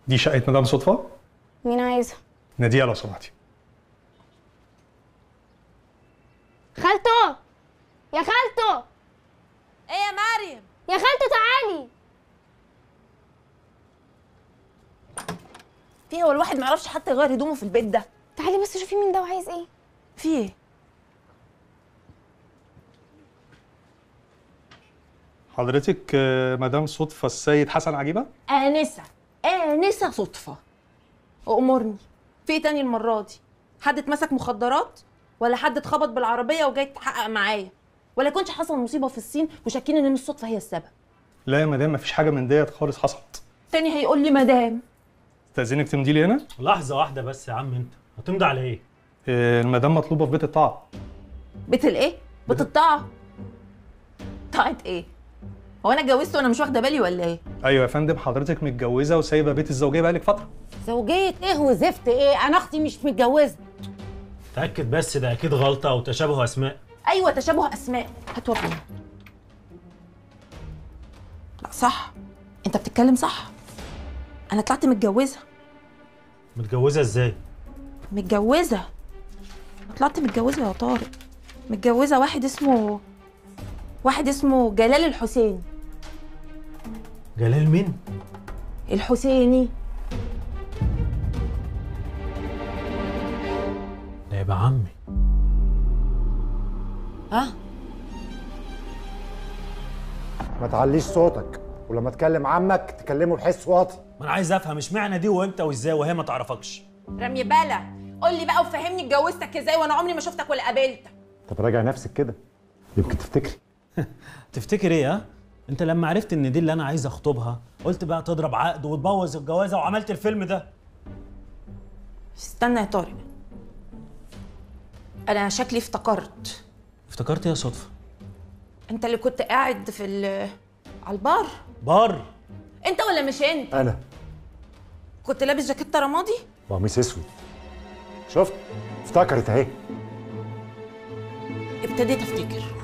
دي شقه مدام صدفه مين عايزها ناديها لو سمحتي خالته يا خالته ايه يا مريم يا خالته تعالي في هو الواحد ما يعرفش حتى يغير هدومه في البيت ده تعالي بس شوفي مين ده وعايز ايه في ايه حضرتك آه، مدام صدفه السيد حسن عجيبه انسه انسه صدفه امرني في ايه تاني المره دي حد اتمسك مخدرات ولا حد اتخبط بالعربيه وجاي يتحقق معايا ولا كنتش حصل مصيبه في الصين وشاكين ان الصدفه هي السبب لا يا مدام مفيش حاجه من ديت خالص حصلت تاني هيقول لي مدام استاذنك تمضي لي هنا لحظة واحدة بس يا عم انت هتمضي على ايه؟ آه، المدام مطلوبه في بيت الطاعه بيت الايه بتطاعه طاعه ايه هو انا اتجوزت وانا مش واخده بالي ولا ايه ايوه يا فندم حضرتك متجوزه وسايبه بيت الزوجيه بقالك فتره زوجية ايه وزفت ايه انا اختي مش متجوزة تأكد بس ده أكيد غلطة أو تشابه أسماء ايوه تشابه اسماء هات وريني لا صح انت بتتكلم صح انا طلعت متجوزه متجوزة ازاي؟ متجوزه طلعت متجوزه يا طارق متجوزه واحد اسمه واحد اسمه جلال الحسيني جلال مين؟ الحسيني ده يبقى عمي ها ما تعليش صوتك ولما تكلم عمك تكلمه بحس واطي ما أنا عايز أفهم اشمعنى دي وأنت وإزاي وهي ما تعرفكش رمي بالا قول لي بقى وفهمني اتجوزتك ازاي وانا عمري ما شفتك ولا قابلتك طب راجع نفسك كده يمكن تفتكري تفتكر إيه ها؟ أنت لما عرفت إن دي اللي أنا عايز أخطبها قلت بقى تضرب عقد وتبوظ الجوازة وعملت الفيلم ده استنى يا طارق انا شكلي افتكرت افتكرت يا صدفة انت اللي كنت قاعد في ال- على البار بار انت ولا مش انت انا كنت لابس جاكيت رمادي وقميص اسود شفت افتكرت اهي ابتديت افتكر